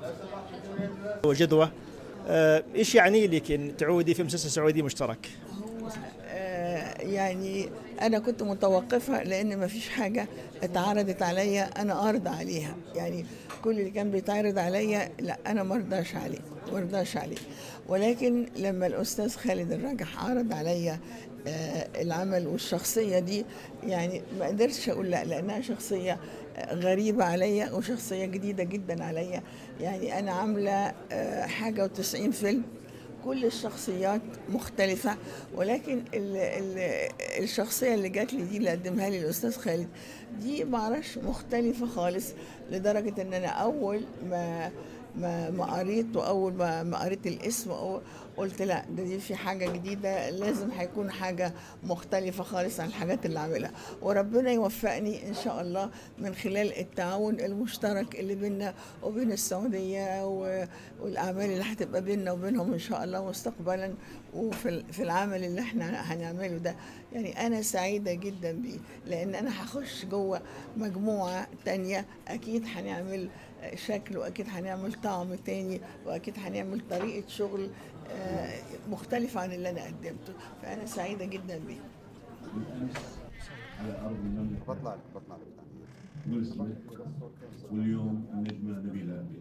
وجدوة آه، ايش يعني لك ان تعودي في مسلسل سعودي مشترك؟ آه، يعني انا كنت متوقفه لان ما فيش حاجه اتعرضت عليا انا ارضى عليها يعني كل اللي كان بيتعرض عليا لا انا ما ارضاش عليه ما ارضاش عليه ولكن لما الاستاذ خالد الراجح عرض عليا آه، العمل والشخصيه دي يعني ما قدرتش اقول لا لانها شخصيه آه، غريبه عليا وشخصيه جديده جدا عليا يعني انا عامله آه، حاجه وتسعين فيلم كل الشخصيات مختلفة ولكن ال ال الشخصية اللي جات لي دي اللي قدمها لي الأستاذ خالد دي معرفش مختلفة خالص لدرجة إن أنا أول ما ما ما قريت واول ما ما قريت الاسم أو- قلت لا ده دي في حاجه جديده لازم هيكون حاجه مختلفه خالص عن الحاجات اللي عاملها وربنا يوفقني ان شاء الله من خلال التعاون المشترك اللي بيننا وبين السعوديه و- والاعمال اللي هتبقى بيننا وبينهم ان شاء الله مستقبلا وفي ال- في العمل اللي احنا هنعمله ده يعني انا سعيده جدا بيه لان انا هخش جوه مجموعه تانية اكيد هنعمل شكل واكيد هنعمل طعم تاني واكيد هنعمل طريقه شغل آه، مختلفه عن اللي انا قدمته فانا سعيده جدا بيه على ارض المملكه بطلع لك بطلع لك ويل سميث واليوم النجمه نبيله عبيد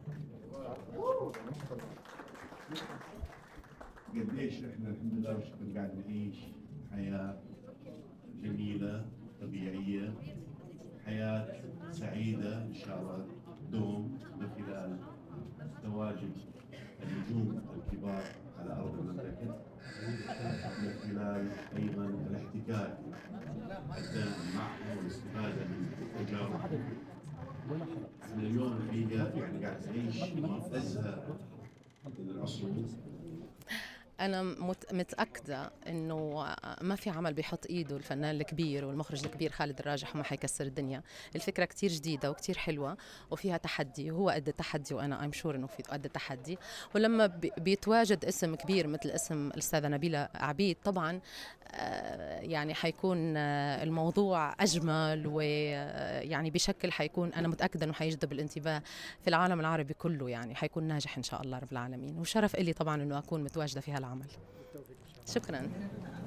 قديش احنا الحمد لله والشكر قاعد نعيش حياه جميله طبيعيه حياه سعيده ان شاء الله دوم من خلال تواجد النجوم الكبار على ارض المملكه من خلال ايضا الاحتكاك الدائم معهم والاستفاده من تجاربهم. احنا اليوم الحقيقه يعني قاعد نعيش في ازهى العصور أنا مت- متأكدة إنه ما في عمل بيحط إيده الفنان الكبير والمخرج الكبير خالد الراجح وما حيكسر الدنيا الفكرة كتير جديدة وكتير حلوة وفيها تحدي وهو قد التحدي وأنا أيم شور إنه في قد التحدي ولما بي- بيتواجد اسم كبير مثل اسم الأستاذة نبيلة عبيد طبعا آه، يعني حيكون آه، الموضوع أجمل ويعني بشكل حيكون أنا متأكدة إنه حيجذب الانتباه في العالم العربي كله يعني حيكون ناجح إن شاء الله رب العالمين وشرف إلي طبعا إنه أكون متواجدة في هالعمل شكرا